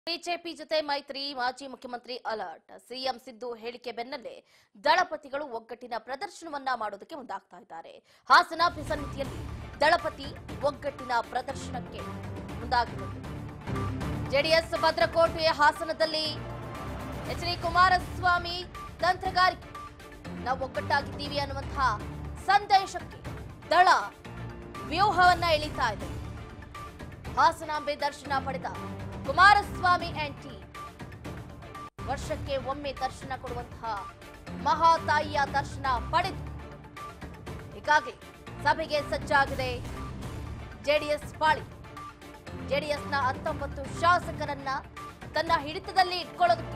BJP ಜೊತೆ ಮೈತ್ರಿ ಮಾಜಿ ಮುಖ್ಯಮಂತ್ರಿ ಅಲರ್ಟ್ ಸಿಎಂ ಸಿದ್ದು ಹೇಳಿಕೆ ಬೆನ್ನಲ್ಲೇ ದಳಪತಿಗಳು ಒಗ್ಗಟ್ಟಿನ ಪ್ರದರ್ಶನವನ್ನ ಮಾಡೋದಕ್ಕೆ ಮುಂದಾಗ್ತಾ ಇದ್ದಾರೆ ಹಾಸನ ಸಮಿತಿಯಲ್ಲಿ ದಳಪತಿ ಒಗ್ಗಟ್ಟಿನ ಪ್ರದರ್ಶನಕ್ಕೆ ಮುಂದಾಗಿರುವುದು ಜೆಡಿಎಸ್ ಭದ್ರಕೋಟೆ ಹಾಸನದಲ್ಲಿ ಎಚ್ ಡಿ ಕುಮಾರಸ್ವಾಮಿ ತಂತ್ರಗಾರಿಕೆ ನಾವು ಒಗ್ಗಟ್ಟಾಗಿದ್ದೀವಿ ಅನ್ನುವಂತಹ ಸಂದೇಶಕ್ಕೆ ದಳ ವ್ಯೂಹವನ್ನ ಎಳಿತಾ ಇದೆ ಹಾಸನಾಂಬೆ ದರ್ಶನ ಪಡೆದ ಕುಮಾರಸ್ವಾಮಿ ಆಂಡ್ ಟೀಮ್ ವರ್ಷಕ್ಕೆ ಒಮ್ಮೆ ದರ್ಶನ ಕೊಡುವಂತಹ ಮಹಾತಾಯಿಯ ದರ್ಶನ ಪಡೆದು ಈಗಾಗಲೇ ಸಭೆಗೆ ಸಜ್ಜಾಗಿದೆ ಜೆಡಿಎಸ್ ಪಾಳಿ ಜೆಡಿಎಸ್ನ ಹತ್ತೊಂಬತ್ತು ಶಾಸಕರನ್ನ ತನ್ನ ಹಿಡಿತದಲ್ಲಿ ಇಟ್ಕೊಳ್ಳೋದಕ್ಕೆ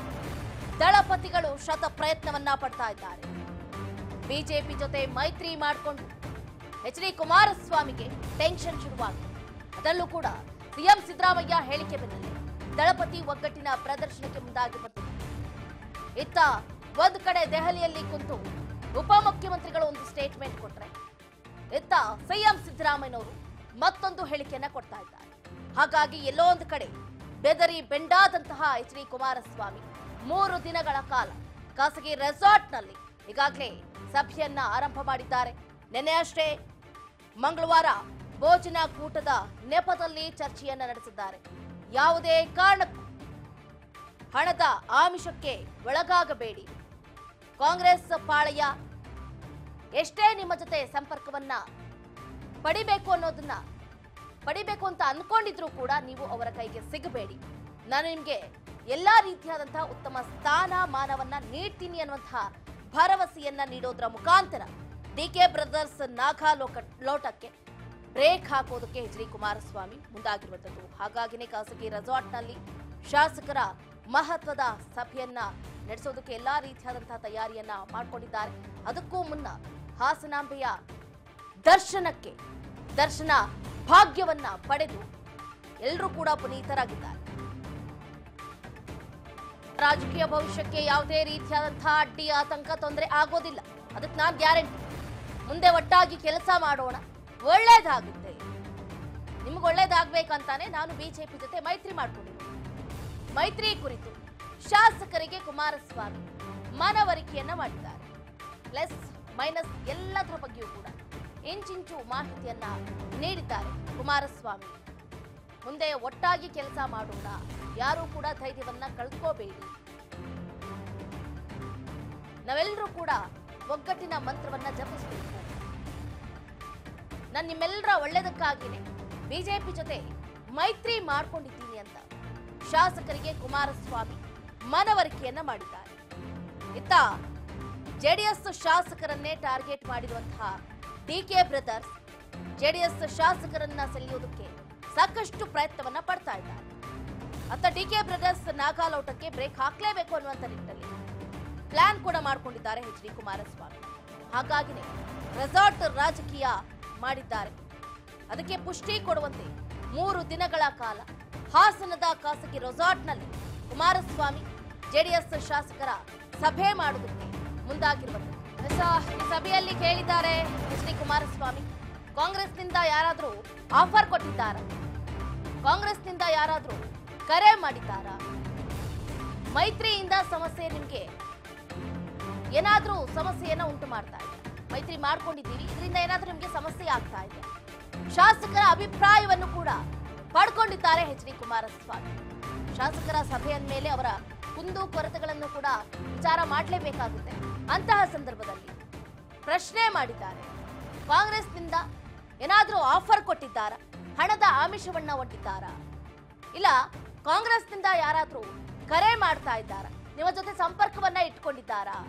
ದಳಪತಿಗಳು ಶತ ಪ್ರಯತ್ನವನ್ನ ಪಡ್ತಾ ಇದ್ದಾರೆ ಬಿಜೆಪಿ ಜೊತೆ ಮೈತ್ರಿ ಮಾಡಿಕೊಂಡು ಎಚ್ ಡಿ ಕುಮಾರಸ್ವಾಮಿಗೆ ಟೆನ್ಷನ್ ಶುರುವಾಗಿದೆ ಅದರಲ್ಲೂ ಕೂಡ ಸಿಎಂ ಸಿದ್ದರಾಮಯ್ಯ ಹೇಳಿಕೆ ಬೆನ್ನಲ್ಲೇ ದಳಪತಿ ಒಗ್ಗಟ್ಟಿನ ಪ್ರದರ್ಶನಕ್ಕೆ ಮುಂದಾಗಿರುತ್ತದೆ ಇತ್ತ ಒಂದು ಕಡೆ ದೆಹಲಿಯಲ್ಲಿ ಕುಂತು ಉಪಮುಖ್ಯಮಂತ್ರಿಗಳು ಒಂದು ಸ್ಟೇಟ್ಮೆಂಟ್ ಕೊಟ್ರೆ ಇತ್ತ ಸಿಎಂ ಸಿದ್ದರಾಮಯ್ಯನವರು ಮತ್ತೊಂದು ಹೇಳಿಕೆಯನ್ನ ಕೊಡ್ತಾ ಇದ್ದಾರೆ ಹಾಗಾಗಿ ಎಲ್ಲೋ ಒಂದು ಕಡೆ ಬೆದರಿ ಬೆಂಡಾದಂತಹ ಎಚ್ ಡಿ ಕುಮಾರಸ್ವಾಮಿ ಮೂರು ದಿನಗಳ ಕಾಲ ಖಾಸಗಿ ರೆಸಾರ್ಟ್ನಲ್ಲಿ ಈಗಾಗಲೇ ಸಭೆಯನ್ನ ಆರಂಭ ಮಾಡಿದ್ದಾರೆ ನಿನ್ನೆ ಅಷ್ಟೇ ಮಂಗಳವಾರ ಭೋಜನ ಕೂಟದ ನೆಪದಲ್ಲಿ ಚರ್ಚೆಯನ್ನ ನಡೆಸಿದ್ದಾರೆ ಯಾವುದೇ ಕಾರಣಕ್ಕೂ ಹಣದ ಆಮಿಷಕ್ಕೆ ಒಳಗಾಗಬೇಡಿ ಕಾಂಗ್ರೆಸ್ ಪಾಳೆಯ ಎಷ್ಟೇ ನಿಮ್ಮ ಜೊತೆ ಸಂಪರ್ಕವನ್ನ ಪಡಿಬೇಕು ಅನ್ನೋದನ್ನ ಪಡಿಬೇಕು ಅಂತ ಅನ್ಕೊಂಡಿದ್ರು ಕೂಡ ನೀವು ಅವರ ಕೈಗೆ ಸಿಗಬೇಡಿ ನಾನು ನಿಮ್ಗೆ ಎಲ್ಲಾ ರೀತಿಯಾದಂತಹ ಉತ್ತಮ ಸ್ಥಾನ ಮಾನವನ್ನ ನೀಡ್ತೀನಿ ಅನ್ನುವಂತಹ ಭರವಸೆಯನ್ನ ನೀಡೋದ್ರ ಮುಖಾಂತರ ಡಿಕೆ ಬ್ರದರ್ಸ್ ನಾಗಾ ಲೋಕ ಲೋಟಕ್ಕೆ ಬ್ರೇಕ್ ಹಾಕೋದಕ್ಕೆ ಎಚ್ ಡಿ ಕುಮಾರಸ್ವಾಮಿ ಮುಂದಾಗಿರುವಂತದ್ದು ಹಾಗಾಗಿನೇ ಖಾಸಗಿ ರೆಸಾರ್ಟ್ನಲ್ಲಿ ಶಾಸಕರ ಮಹತ್ವದ ಸಭೆಯನ್ನ ನಡೆಸೋದಕ್ಕೆ ಎಲ್ಲಾ ರೀತಿಯಾದಂತಹ ತಯಾರಿಯನ್ನ ಮಾಡಿಕೊಂಡಿದ್ದಾರೆ ಅದಕ್ಕೂ ಮುನ್ನ ಹಾಸನಾಂಬೆಯ ದರ್ಶನಕ್ಕೆ ದರ್ಶನ ಭಾಗ್ಯವನ್ನ ಪಡೆದು ಎಲ್ಲರೂ ಕೂಡ ಪುನೀತರಾಗಿದ್ದಾರೆ ರಾಜಕೀಯ ಭವಿಷ್ಯಕ್ಕೆ ಯಾವುದೇ ರೀತಿಯಾದಂತಹ ಅಡ್ಡಿ ಆತಂಕ ತೊಂದರೆ ಆಗೋದಿಲ್ಲ ಅದಕ್ಕೆ ನಾನು ಗ್ಯಾರಂಟಿ ಮುಂದೆ ಒಟ್ಟಾಗಿ ಕೆಲಸ ಮಾಡೋಣ ಒಳ್ಳೇದಾಗುತ್ತೆ ನಿಮ್ಗೆ ಒಳ್ಳೇದಾಗ್ಬೇಕಂತಾನೆ ನಾನು ಬಿಜೆಪಿ ಜೊತೆ ಮೈತ್ರಿ ಮಾಡ್ಕೊಂಡಿದ್ದೀನಿ ಮೈತ್ರಿ ಕುರಿತು ಶಾಸಕರಿಗೆ ಕುಮಾರಸ್ವಾಮಿ ಮನವರಿಕೆಯನ್ನ ಮಾಡಿದ್ದಾರೆ ಪ್ಲಸ್ ಮೈನಸ್ ಎಲ್ಲದರ ಬಗ್ಗೆಯೂ ಕೂಡ ಇಂಚಿಂಚು ಮಾಹಿತಿಯನ್ನ ನೀಡಿದ್ದಾರೆ ಕುಮಾರಸ್ವಾಮಿ ಮುಂದೆ ಒಟ್ಟಾಗಿ ಕೆಲಸ ಮಾಡೋಣ ಯಾರೂ ಕೂಡ ಧೈರ್ಯವನ್ನ ಕಳ್ಕೋಬೇಡಿ ನಾವೆಲ್ಲರೂ ಕೂಡ ಒಗ್ಗಟ್ಟಿನ ಮಂತ್ರವನ್ನ ಜಪಿಸಬೇಕು ನಾನು ನಿಮ್ಮೆಲ್ಲರ ಒಳ್ಳೇದಕ್ಕಾಗಿನೇ ಬಿಜೆಪಿ ಜೊತೆ ಮೈತ್ರಿ ಮಾಡ್ಕೊಂಡಿದ್ದೀನಿ ಅಂತ ಶಾಸಕರಿಗೆ ಕುಮಾರಸ್ವಾಮಿ ಮನವರಿಕೆಯನ್ನ ಮಾಡಿದ್ದಾರೆ ಇತ್ತ ಜೆಡಿಎಸ್ ಶಾಸಕರನ್ನೇ ಟಾರ್ಗೆಟ್ ಮಾಡಿರುವಂತಹ ಡಿಕೆ ಬ್ರದರ್ಸ್ ಜೆಡಿಎಸ್ ಶಾಸಕರನ್ನ ಸೆಳೆಯೋದಕ್ಕೆ ಸಾಕಷ್ಟು ಪ್ರಯತ್ನವನ್ನ ಪಡ್ತಾ ಇದ್ದಾರೆ ಅತ್ತ ಡಿಕೆ ಬ್ರದರ್ಸ್ ನಾಗಾಲೋಟಕ್ಕೆ ಬ್ರೇಕ್ ಹಾಕ್ಲೇಬೇಕು ಅನ್ನುವಂತ ನಿಟ್ಟಿನಲ್ಲಿ ಪ್ಲಾನ್ ಕೂಡ ಮಾಡಿಕೊಂಡಿದ್ದಾರೆ ಎಚ್ ಡಿ ಕುಮಾರಸ್ವಾಮಿ ಹಾಗಾಗಿನೇ ರೆಸಾರ್ಟ್ ರಾಜಕೀಯ ಮಾಡಿದ್ದಾರೆ ಅದಕ್ಕೆ ಪುಷ್ಟಿ ಕೊಡುವಂತೆ ಮೂರು ದಿನಗಳ ಕಾಲ ಹಾಸನದ ಖಾಸಗಿ ರೆಸಾರ್ಟ್ನಲ್ಲಿ ಕುಮಾರಸ್ವಾಮಿ ಜೆಡಿಎಸ್ ಶಾಸಕರ ಸಭೆ ಮಾಡುವುದಕ್ಕೆ ಮುಂದಾಗಿರುವಂತೆ ಈ ಸಭೆಯಲ್ಲಿ ಕೇಳಿದ್ದಾರೆ ಎಚ್ ಡಿ ಕುಮಾರಸ್ವಾಮಿ ಕಾಂಗ್ರೆಸ್ನಿಂದ ಯಾರಾದರೂ ಆಫರ್ ಕೊಟ್ಟಿದ್ದಾರಾ ಕಾಂಗ್ರೆಸ್ನಿಂದ ಯಾರಾದರೂ ಕರೆ ಮಾಡಿದ್ದಾರಾ ಮೈತ್ರಿಯಿಂದ ಸಮಸ್ಯೆ ನಿಮಗೆ ಏನಾದ್ರೂ ಸಮಸ್ಯೆಯನ್ನ ಉಂಟು ಮಾಡ್ತಾ ಇದೆ ಮೈತ್ರಿ ಮಾಡ್ಕೊಂಡಿದ್ದೀವಿ ಇದರಿಂದ ಏನಾದ್ರೂ ನಿಮಗೆ ಸಮಸ್ಯೆ ಆಗ್ತಾ ಇದೆ ಶಾಸಕರ ಅಭಿಪ್ರಾಯವನ್ನು ಕೂಡ ಪಡ್ಕೊಂಡಿದ್ದಾರೆ ಎಚ್ ಡಿ ಕುಮಾರಸ್ವಾಮಿ ಶಾಸಕರ ಸಭೆಯ ಮೇಲೆ ಅವರ ಕುಂದು ಕೊರತೆಗಳನ್ನು ಕೂಡ ವಿಚಾರ ಮಾಡಲೇಬೇಕಾಗುತ್ತೆ ಅಂತಹ ಸಂದರ್ಭದಲ್ಲಿ ಪ್ರಶ್ನೆ ಮಾಡಿದ್ದಾರೆ ಕಾಂಗ್ರೆಸ್ನಿಂದ ಏನಾದ್ರೂ ಆಫರ್ ಕೊಟ್ಟಿದ್ದಾರಾ ಹಣದ ಆಮಿಷವನ್ನ ಒಡ್ಡಿದ್ದಾರಾ ಇಲ್ಲ ಕಾಂಗ್ರೆಸ್ನಿಂದ ಯಾರಾದ್ರೂ ಕರೆ ಮಾಡ್ತಾ ಇದ್ದಾರಾ ನಿಮ್ಮ ಜೊತೆ ಸಂಪರ್ಕವನ್ನ ಇಟ್ಕೊಂಡಿದ್ದಾರಾ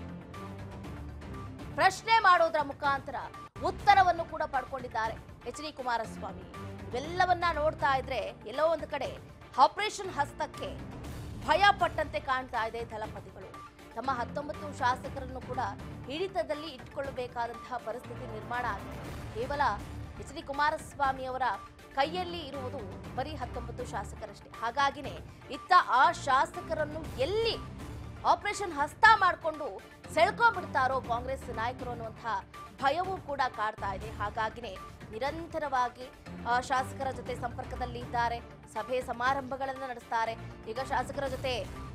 ಪ್ರಶ್ನೆ ಮಾಡೋದ್ರ ಮುಖಾಂತರ ಉತ್ತರವನ್ನು ಕೂಡ ಪಡ್ಕೊಂಡಿದ್ದಾರೆ ಎಚ್ ಡಿ ಕುಮಾರಸ್ವಾಮಿ ಇವೆಲ್ಲವನ್ನ ನೋಡ್ತಾ ಇದ್ರೆ ಎಲ್ಲೋ ಒಂದು ಕಡೆ ಆಪರೇಷನ್ ಹಸ್ತಕ್ಕೆ ಭಯ ಪಟ್ಟಂತೆ ಕಾಣ್ತಾ ಇದೆ ದಳಪತಿಗಳು ತಮ್ಮ ಹತ್ತೊಂಬತ್ತು ಶಾಸಕರನ್ನು ಕೂಡ ಹಿಡಿತದಲ್ಲಿ ಇಟ್ಟುಕೊಳ್ಳಬೇಕಾದಂತಹ ಪರಿಸ್ಥಿತಿ ನಿರ್ಮಾಣ ಆಗಿದೆ ಕೇವಲ ಎಚ್ ಡಿ ಕುಮಾರಸ್ವಾಮಿ ಅವರ ಕೈಯಲ್ಲಿ ಇರುವುದು ಬರೀ ಹತ್ತೊಂಬತ್ತು ಶಾಸಕರಷ್ಟೇ ಹಾಗಾಗಿನೇ ಇತ್ತ ಆ ಶಾಸಕರನ್ನು ಎಲ್ಲಿ ಆಪರೇಷನ್ ಹಸ್ತ ಮಾಡಿಕೊಂಡು ಸೆಳ್ಕೊಂಡ್ಬಿಡ್ತಾರೋ ಕಾಂಗ್ರೆಸ್ ನಾಯಕರು ಅನ್ನುವಂತಹ ಭಯವೂ ಕೂಡ ಕಾಡ್ತಾ ಇದೆ ಹಾಗಾಗಿನೇ ನಿರಂತರವಾಗಿ ಆ, ಶಾಸಕರ ಜೊತೆ ಸಂಪರ್ಕದಲ್ಲಿ ಇದ್ದಾರೆ ಸಭೆ ಸಮಾರಂಭಗಳನ್ನು ನಡೆಸ್ತಾರೆ ಈಗ ಶಾಸಕರ ಜೊತೆ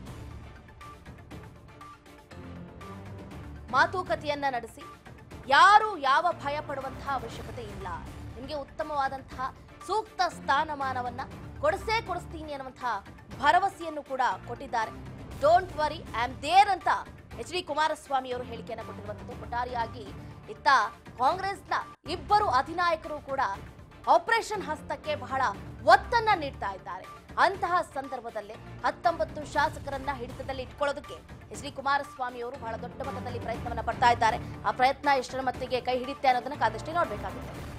ಮಾತುಕತೆಯನ್ನ ನಡೆಸಿ ಯಾರು ಯಾವ ಭಯ ಪಡುವಂತಹ ಅವಶ್ಯಕತೆ ಇಲ್ಲ ನಿಮಗೆ ಉತ್ತಮವಾದಂತಹ ಸೂಕ್ತ ಸ್ಥಾನಮಾನವನ್ನ ಕೊಡಿಸೇ ಕೊಡಿಸ್ತೀನಿ ಅನ್ನುವಂತಹ ಭರವಸೆಯನ್ನು ಕೂಡ ಕೊಟ್ಟಿದ್ದಾರೆ don't worry I am there ಅಂತ ಎಚ್ ಡಿ ಕುಮಾರಸ್ವಾಮಿ ಅವರು ಹೇಳಿಕೆಯನ್ನು ಕೊಟ್ಟಿರುವಂಥದ್ದು ಒಟ್ಟಾರೆಯಾಗಿ ಇತ್ತ ಕಾಂಗ್ರೆಸ್ನ ಇಬ್ಬರು ಅಧಿನಾಯಕರು ಕೂಡ ಆಪರೇಷನ್ ಹಸ್ತಕ್ಕೆ ಬಹಳ ಒತ್ತನ್ನ ನೀಡ್ತಾ ಇದ್ದಾರೆ ಅಂತಹ ಸಂದರ್ಭದಲ್ಲೇ ಹತ್ತೊಂಬತ್ತು ಶಾಸಕರನ್ನ ಹಿಡಿತದಲ್ಲಿ ಇಟ್ಕೊಳ್ಳೋದಕ್ಕೆ ಎಚ್ ಡಿ ಕುಮಾರಸ್ವಾಮಿ ಅವರು ಬಹಳ ದೊಡ್ಡ ಮಟ್ಟದಲ್ಲಿ ಪ್ರಯತ್ನವನ್ನ ಪಡ್ತಾ ಇದ್ದಾರೆ ಆ ಪ್ರಯತ್ನ ಎಷ್ಟರ ಮಟ್ಟಿಗೆ ಕೈ ಹಿಡಿಯುತ್ತೆ ಅನ್ನೋದನ್ನ ಕಾದಷ್ಟೇ ನೋಡ್ಬೇಕಾಗುತ್ತೆ